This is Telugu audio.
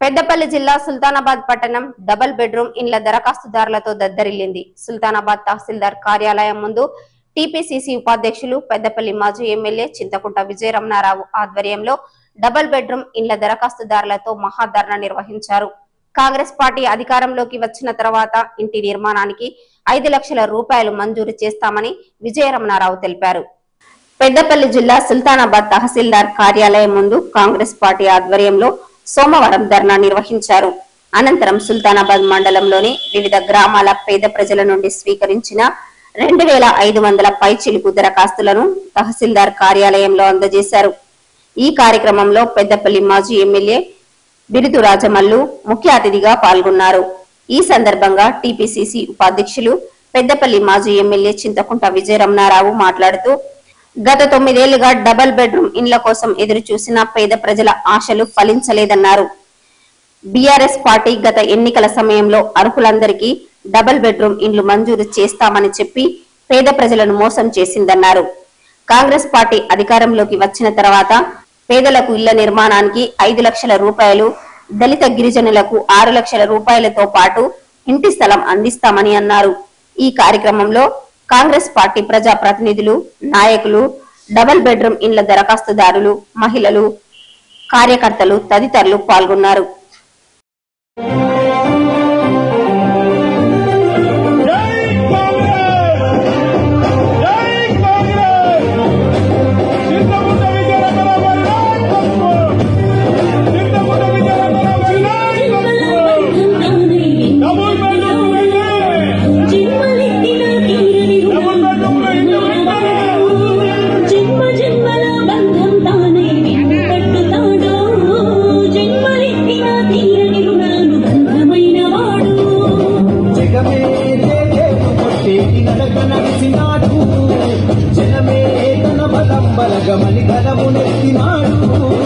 పెద్దపల్లి జిల్లా సుల్తానాబాద్ పట్టణం డబుల్ బెడ్రూమ్ ఇండ్ల దరఖాస్తుదారులతో దద్దరిల్లింది సుల్తానాబాద్ తహసీల్దార్ కార్యాలయం ముందు టీపీసీసీ ఉపాధ్యక్షులు పెద్దపల్లి మాజీ ఎమ్మెల్యే చింతకుంట విజయరమణారావు ఆధ్వర్యంలో డబుల్ బెడ్రూమ్ ఇండ్ల దరఖాస్తుదారులతో మహాధర్నా నిర్వహించారు కాంగ్రెస్ పార్టీ అధికారంలోకి వచ్చిన తర్వాత ఇంటి నిర్మాణానికి ఐదు లక్షల రూపాయలు మంజూరు చేస్తామని విజయరమణారావు తెలిపారు పెద్దపల్లి జిల్లా సుల్తానాబాద్ తహసీల్దార్ కార్యాలయం ముందు కాంగ్రెస్ పార్టీ ఆధ్వర్యంలో సోమవారం ధర్నా నిర్వహించారు అనంతరం సుల్తానాబాద్ మండలంలోని వివిధ గ్రామాల పేద ప్రజల నుండి స్వీకరించిన రెండు వేల ఐదు వందల పైచిలుకు దరఖాస్తులను తహసీల్దార్ కార్యాలయంలో అందజేశారు ఈ కార్యక్రమంలో పెద్దపల్లి మాజీ ఎమ్మెల్యే బిరుదు రాజమల్లు ముఖ్య అతిథిగా పాల్గొన్నారు ఈ సందర్భంగా టీపీసీసీ ఉపాధ్యక్షులు పెద్దపల్లి మాజీ ఎమ్మెల్యే చింతకుంట విజయరమణారావు మాట్లాడుతూ గత తొమ్మిదేళ్లుగా డబల్ బెడ్రూమ్ ఇండ్ల కోసం ఎదురు చూసిన పేద ప్రజల ఆశలు ఫలించలేదన్నారు బీఆర్ఎస్ పార్టీ గత ఎన్నికల సమయంలో అర్హులందరికీ డబల్ బెడ్రూమ్ ఇండ్లు మంజూరు చేస్తామని చెప్పి పేద ప్రజలను మోసం చేసిందన్నారు కాంగ్రెస్ పార్టీ అధికారంలోకి వచ్చిన తర్వాత పేదలకు ఇళ్ల నిర్మాణానికి ఐదు లక్షల రూపాయలు దళిత గిరిజనులకు ఆరు లక్షల రూపాయలతో పాటు ఇంటి స్థలం అందిస్తామని అన్నారు ఈ కార్యక్రమంలో కాంగ్రెస్ పార్టీ ప్రజా ప్రతినిధులు నాయకులు డబల్ బెడ్రూమ్ ఇండ్ల దరఖాస్తుదారులు మహిళలు కార్యకర్తలు తదితరులు పాల్గొన్నారు జై కాంగ్రెస్ జై కాంగ్రెస్ చింతకుంట విజయనగర వారి నాయకత్వం చింతకుంట విజయనగర వారి నాయకత్వం డబుల్ బెడ్రూమ్ వెళ్ళి డబుల్ బెడ్రూమ్ వెళ్ళి జన్మ జన్మల బంధం తానే పట్టుతాడో జన్మలెత్తిన తీరని రుణాలు బంధమైన వాడు జగమే జేజేలు కొట్టేటి నడక నడిచినాడు జనమే తన బలం బలగమని గలము నెత్తినాడు